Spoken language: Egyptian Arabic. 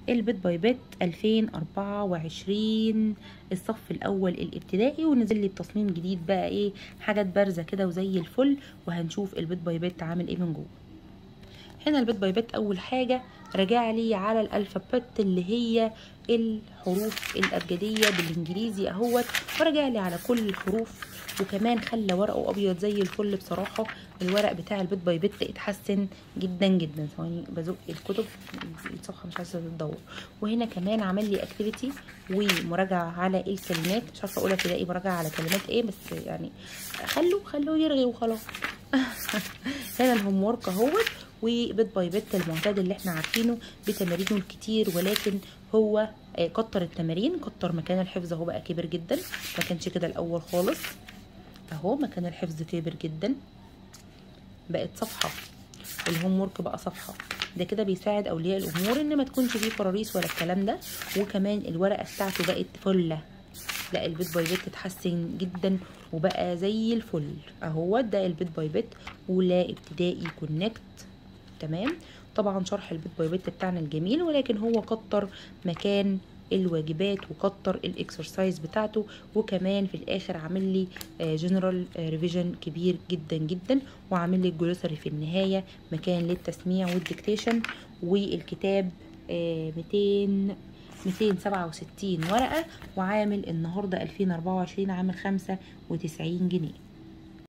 البيت باي بيت 2024 الصف الاول الابتدائي ونزل لي بتصميم جديد بقى ايه حاجات بارزه كده وزي الفل وهنشوف البيت باي بيت عامل ايه من جوه هنا البيت باي بيت اول حاجه راجع لي على الالفابت اللي هي الحروف الابجديه بالانجليزي اهوت وراجع لي على كل الحروف وكمان خلى ورقه ابيض زي الفل بصراحه الورق بتاع البيت باي بيت اتحسن جدا جدا ثواني بزق الكتب الصفحه مش عايزه تدور وهنا كمان عمل لي اكتيفيتي ومراجعه على الكلمات مش عارفه اقول ابتدائي مراجعه على كلمات ايه بس يعني خلوه خلوه يرغي وخلاص هنا الهوم ورك اهوت وبيت باي بيت المعتاد اللي احنا عارفينه بتمارينه الكتير ولكن هو كتر التمارين كتر مكان الحفظ اهو بقى كبر جدا ما كانش كده الاول خالص اهو مكان الحفظ كبر جدا بقت صفحه الهوم ورك بقى صفحه ده كده بيساعد اولياء الامور ان ما تكونش فيه فراريس ولا الكلام ده وكمان الورقه بتاعته بقت فله لا البيت باي بيت اتحسن جدا وبقى زي الفل اهو ده البيت باي بيت اولى ابتدائي كونكت تمام طبعا شرح البيت باي بيت بتاعنا الجميل ولكن هو كتر مكان الواجبات وكتر الاكسرسايز بتاعته وكمان في الاخر عامل لي جنرال ريفيجن كبير جدا جدا وعامل لي الجلوسري في النهايه مكان للتسميع والديكتيشن والكتاب 200 267 ورقه وعامل النهارده 2024 عامل 95 جنيه